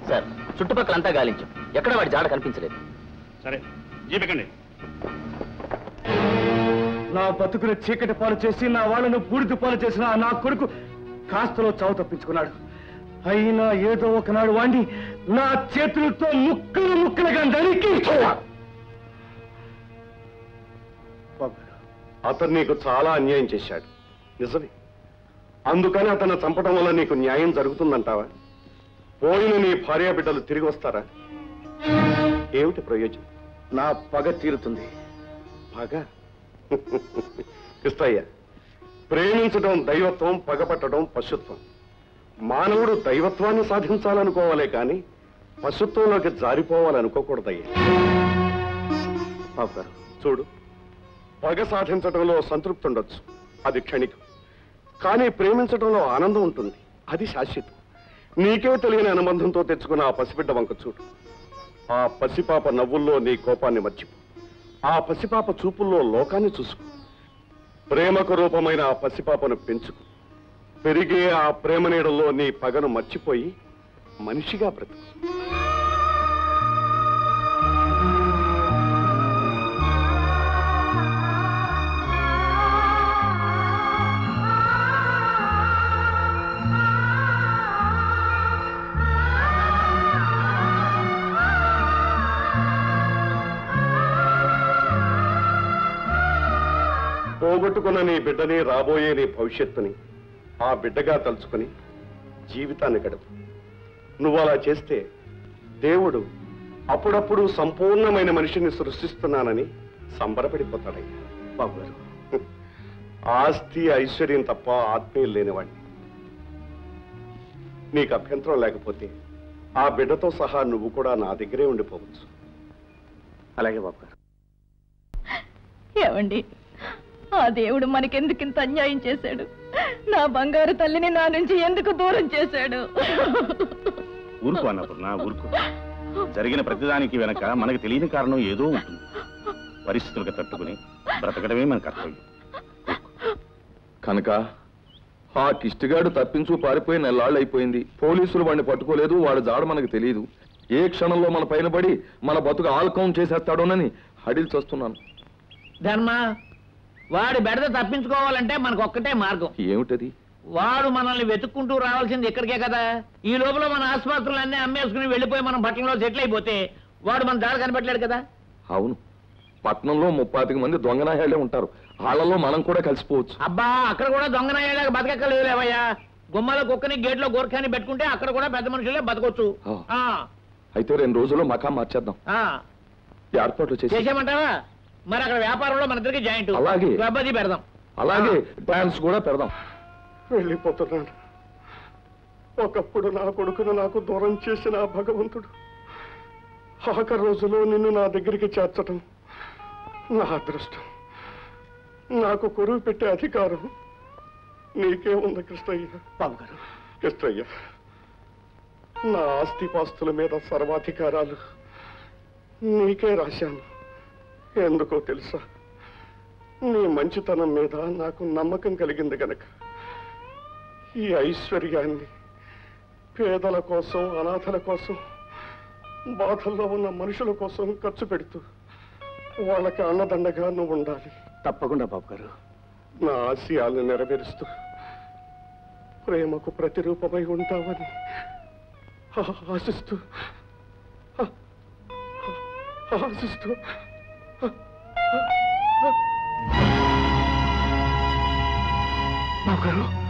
Sir చుట్టుపక్కలంతా గాలించాం ఎక్కడ వాడి జాడ కనిపించలేదు సరే జీపెక్కండి నా బతుకుని చీకటి పాలు చేసి నా వాళ్ళను బూడిద పాలు చేసిన ఆ నా కొడుకు కాస్తలో చావు తప్పించుకున్నాడు అయినా ఏదో ఒకనాడు వాణ్ణి నా చేతులతో ముక్కలు ముక్కలుగా నరికి అతను నీకు చాలా అన్యాయం చేశాడు నిజమే అందుకని అతను చంపడం వల్ల నీకు న్యాయం జరుగుతుందంటావా పోయిన నీ భార్య బిడ్డలు తిరిగి వస్తారా ఏమిటి ప్రయోజనం నా పగ తీరుతుంది పగ కృష్ణయ్య ప్రేమించడం దైవత్వం పగపట్టడం పశుత్వం మానవుడు దైవత్వాన్ని సాధించాలనుకోవాలే కానీ పశుత్వంలోకి జారిపోవాలనుకోకూడదయ్యా బాబు గారు చూడు పగ సాధించడంలో సంతృప్తి ఉండొచ్చు అది క్షణికం కానీ ప్రేమించడంలో ఆనందం ఉంటుంది అది శాశ్వతం నీకే తెలియని అనుబంధంతో తెచ్చుకున్న ఆ పసిబిడ్డ వంక చూడు ఆ పసిపాప నవ్వుల్లో నీ కోపాన్ని మర్చిపో ఆ పసిపాప చూపుల్లో లోకాన్ని చూసుకో ప్రేమకు రూపమైన ఆ పసిపాపను పెంచుకు పెరిగే ఆ ప్రేమ నీడల్లో నీ పగను మర్చిపోయి మనిషిగా బ్రతుకు పోగొట్టుకున్న నీ బిడ్డని రాబోయే నీ భవిష్యత్తుని ఆ బిడ్డగా తలుచుకుని జీవితాన్ని గడుపు నువ్వు అలా చేస్తే దేవుడు అప్పుడప్పుడు సంపూర్ణమైన మనిషిని సృష్టిస్తున్నానని సంబరపడిపోతాడయ్యా బాబు గారు ఆస్తి ఐశ్వర్యం తప్ప ఆత్మీయం లేనివాడిని నీకు అభ్యంతరం లేకపోతే ఆ బిడ్డతో సహా నువ్వు కూడా నా దగ్గరే ఉండిపోవచ్చు అలాగే బాబు గారు ఏమండి ఆ దేవుడు మనకెందుకు ఇంత అన్యాయం చేశాడు నా బంగారు తల్లిని నా నుంచి ఎందుకు దూరం చేశాడు ఊరుకో అన్నపూర్ణ ఊరుకో జరిగిన ప్రతిదానికి వెనక మనకు తెలియని కారణం ఏదో ఉంటుంది పరిస్థితులకు తట్టుకుని బ్రతకడమే మన కర్తవ్యం కనుక ఆ కిష్టిగాడు తప్పించు పారిపోయి నెల్లాళ్ళు అయిపోయింది పోలీసులు వాడిని పట్టుకోలేదు వాడి జాడ మనకు తెలియదు ఏ క్షణంలో మన పైన పడి మన బతుకు ఆల్కౌం చేసేస్తాడోనని హడిల్ చేస్తున్నాను ధర్మ వాడి బెడద తప్పించుకోవాలంటే మనకు ఒక్కటే మార్గం ఏమిటది వాడు మనల్ని వెతుక్కుంటూ రావాల్సింది ఇక్కడికే కదా ఈ లోపల మన ఆసుపత్రులన్నీ అమ్మేసుకుని వెళ్ళిపోయి మనం పట్టణంలో సెటిల్ అయిపోతే వాడు మన దారి కనిపెట్టలేడు కదా అవును పట్నంలో ముప్పాతిక మంది దొంగనాయాలే ఉంటారు వాళ్ళలో మనం కూడా కలిసిపోవచ్చు అబ్బా అక్కడ కూడా దొంగనయ్యేలాగా బతకెక్కలేవయ్యా గుమ్మలో కుక్కని గేట్లో గోర్ఖాని పెట్టుకుంటే అక్కడ కూడా పెద్ద మనుషులే బతకొచ్చు ఆ. ఆ, అయితే రెండు రోజుల్లో మకా మార్చేద్దాం ఆ. ఏర్పాట్లు చేసి చేసేయమంటావా మరి అక్కడ వ్యాపారంలో మన ఇద్దరికి జాయింట్ అలాగే. క్లబ్ అది పెడదాం అలాగే డాన్స్ కూడా పెడదాం వెళ్ళిపోతున్నాను ఒకప్పుడు నా కొడుకును నాకు దూరం చేసిన ఆ భగవంతుడు ఆఖరి రోజులో నిన్ను నా దగ్గరికి చేర్చటం నా అదృష్టం నాకు కొరువు పెట్టే అధికారం నీకే ఉంది కృష్ణయ్య బాబు గారు కృష్ణయ్య నా ఆస్తిపాస్తుల మీద సర్వాధికారాలు నీకే రాశాను ఎందుకో తెలుసా నీ మంచితనం మీద నాకు నమ్మకం కలిగింది గనక ఈ ఐశ్వర్యాన్ని పేదల కోసం అనాథల కోసం బాధల్లో ఉన్న మనుషుల కోసం ఖర్చు పెడుతూ వాళ్ళకి అన్నదండగా నువ్వు ఉండాలి తప్పకుండా బాబు గారు నా ఆశయాలను నెరవేరుస్తూ ప్రేమకు ప్రతిరూపమై ఉంటావని ఆ- ఆశిస్తూ ఆ- ఆ- ఆశిస్తూ బాబు గారు